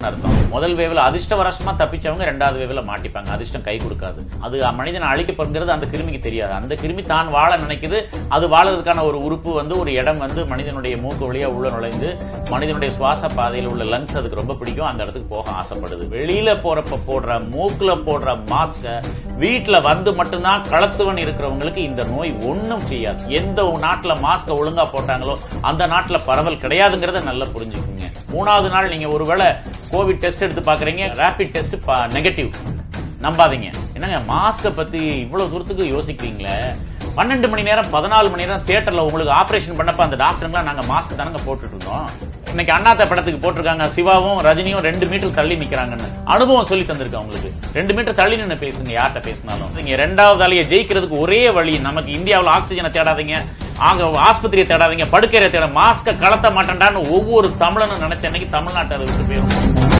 அர்த்தம் முதல் வேவ்ல அதிர்ஷ்டவரசமா தப்பிச்சவங்க ரெண்டாவது வேவ்ல மாட்டிப்பாங்க அதிர்ஷ்டம் கை கொடுக்காது அது மனிதன் அழிக்கப்படுங்கிறது அந்த கிருமிக்கு தெரியாது அந்த கிருமி தான் வாழ நினைக்குது அது வாழறதுக்கான ஒரு உறுப்பு வந்து ஒரு இடம் வந்து மனிதனுடைய மூக்கு வழியா உள்ள நுழைந்து மனிதனுடைய சுவாச பாதையில் உள்ள லங்ஸ் அதுக்கு ரொம்ப பிடிக்கும் அந்த இடத்துக்கு போக ஆசைப்படுது வெளியில போறப்ப போடுற மூக்குல போடுற மாஸ்க வீட்டுல வந்து மட்டும்தான் களத்துவன் இருக்கிறவங்களுக்கு இந்த நோய் ஒண்ணும் செய்யாது எந்த நாட்டுல மாஸ்க ஒழுங்கா போட்டாங்களோ அந்த நாட்டுல பரவல் கிடையாதுங்கிறத நல்லா புரிஞ்சுக்குங்க மூணாவது நாள் நீங்க ஒருவேளை கோவிட் டெஸ்ட் எடுத்து பாக்குறீங்க ரேபிட் டெஸ்ட் நெகட்டிவ் நம்பாதீங்க என்னங்க மாஸ்க பத்தி இவ்வளவு தூரத்துக்கு யோசிக்கிறீங்களே பன்னெண்டு மணி நேரம் பதினாலு மணி நேரம் தியேட்டர்ல உங்களுக்கு ஆபரேஷன் பண்ணப்ப அந்த டாக்டருங்களாம் நாங்க மாஸ்க் தானங்க போட்டுட்டு இருந்தோம் இன்னைக்கு அண்ணாத்த படத்துக்கு போட்டிருக்காங்க சிவாவும் ரஜினியும் ரெண்டு மீட்டர் தள்ளி நிக்கிறாங்கன்னு அனுபவம் சொல்லி தந்திருக்கு அவங்களுக்கு ரெண்டு மீட்டர் தள்ளி நின்று பேசுங்க யார்கிட்ட பேசினாலும் நீங்க ரெண்டாவது அலையை ஜெயிக்கிறதுக்கு ஒரே வழி நமக்கு இந்தியாவில் ஆக்சிஜனை தேடாதீங்க ஆக ஆஸ்பத்திரியை தேடாதீங்க படுக்கையை தேட மாஸ்க கலத்த மாட்டேன்டான்னு ஒவ்வொரு தமிழனும் நினைச்ச அன்னைக்கு தமிழ்நாட்டை அதை விட்டு போயிடும்